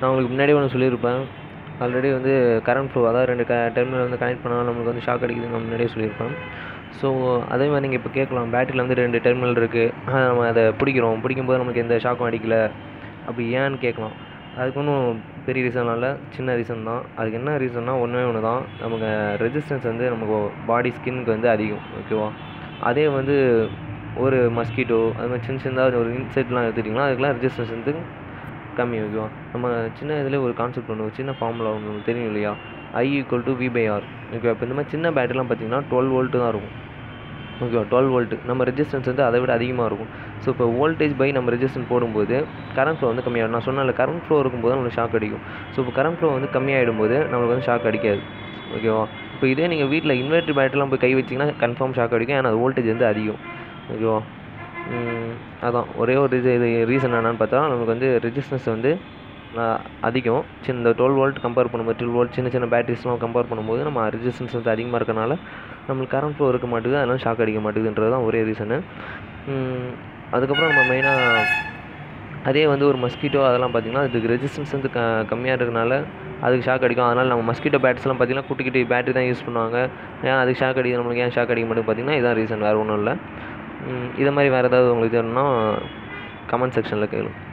நான் உங்களுக்கு முன்னாடியே ஒன்று சொல்லியிருப்பேன் ஆல்ரெடி வந்து கரண்ட் ஃப்ளோ அதாவது ரெண்டு க டெர்மினல் வந்து கனெக்ட் பண்ணாலும் நம்மளுக்கு வந்து ஷாக் அடிக்குதுன்னு நான் முன்னாடியே சொல்லியிருப்பேன் ஸோ அதே மாதிரி நீங்கள் இப்போ கேட்கலாம் பேட்டரியில் வந்து ரெண்டு டெர்மினல் இருக்குது நம்ம அதை பிடிக்கிறோம் பிடிக்கும்போது நமக்கு எந்த ஷாக்கும் அடிக்கல அப்படி ஏன்னு கேட்கலாம் அதுக்கு ஒன்றும் பெரிய ரீசன்லாம் இல்லை சின்ன ரீசன் தான் அதுக்கு என்ன ரீசன்னா ஒன்றே ஒன்று தான் நமக்கு ரெசிஸ்டன்ஸ் வந்து நமக்கு பாடி ஸ்கின்னுக்கு வந்து அதிகம் ஓகேவா அதே வந்து ஒரு மஸ்கிட்டோ அது மாதிரி சின்ன சின்னதாக ஒரு இன்செக்ட்லாம் எடுத்துட்டிங்கன்னா அதுக்கெலாம் ரெசிஸ்டன்ஸ் வந்து கம்மி ஓகேவா நம்ம சின்ன இதில் ஒரு கான்செப்ட் ஒன்று சின்ன ஃபார்முலா ஒன்று உங்களுக்கு தெரியும் இல்லையா I equal to V by R ஓகேவா இப்போ இந்த மாதிரி சின்ன பேட்டரிலாம் பார்த்தீங்கன்னா டுவெல் வோல்ட்டு தான் இருக்கும் ஓகேவா டுவெல் வோல்ட்டு நம்ம ரெசிஸ்டன்ஸ் வந்து அதை விட அதிகமாக இருக்கும் ஸோ இப்போ வோல்டேஜ் பை நம்ம ரெசிஸ்டன்ஸ் போடும்போது கரண்ட் ஃப்ளோ வந்து கம்மியாகிடும் நான் சொன்னல கரண்ட் ஃப்ளோ இருக்கும்போது நம்மளுக்கு ஷாக் அடிக்கும் ஸோ இப்போ கரண்ட் ஃப்ளோ வந்து கம்மியாகிடும் போது நம்மளுக்கு வந்து ஷாக் அடிக்காது ஓகேவா இப்போ இதே நீங்கள் வீட்டில் இன்வெர்டர் பேட்டரிலாம் போய் கை வச்சிங்கன்னா கன்ஃபார்ம் ஷாக் அடிக்கும் ஏன்னா அது வோல்டேஜ் வந்து அதிகம் ஓகேவா அதான் ஒரே ஒரு இது இது ரீசன் என்னன்னு பார்த்தா நமக்கு வந்து ரெசிஸ்டன்ஸ் வந்து அதிகம் சின்ன இந்த டுவெல் வோல்ட் கம்பேர் பண்ணும்போது டுவெல் வோல்ட் சின்ன சின்ன பேட்டரிஸ்லாம் கம்பேர் பண்ணும்போது நம்ம ரெசிஸ்டன்ஸ் வந்து அதிகமாக இருக்கனால நம்மளுக்கு கரண்ட் ஃப்ளோ இருக்க மாட்டேங்குது அதனால ஷாக் அடிக்க மாட்டேங்குதுன்றது தான் ஒரே ரீசனு அதுக்கப்புறம் நம்ம மெயினாக அதே வந்து ஒரு மஸ்கிட்டோ அதெல்லாம் பார்த்திங்கன்னா அதுக்கு ரெசிஸ்டன்ஸ் வந்து க கம்மியாக இருக்கனால அதுக்கு ஷாக் அடிக்கும் அதனால் நம்ம மஸ்கிட்டோ பேட்ஸ்லாம் பார்த்திங்கன்னா குட்டி குட்டி பேட்டரி தான் யூஸ் பண்ணுவாங்க ஏன் அதுக்கு ஷாக் அடிக்குது நம்மளுக்கு ஏன் ஷாக் அடிக்க மாட்டேங்குது பார்த்திங்கன்னா இதான் ரீசன் வேறு ஒன்றும் இல்லை இதை மாதிரி வேறு ஏதாவது உங்களுக்கு தெரியணும்னா கமெண்ட் செக்ஷனில் கேளுங்க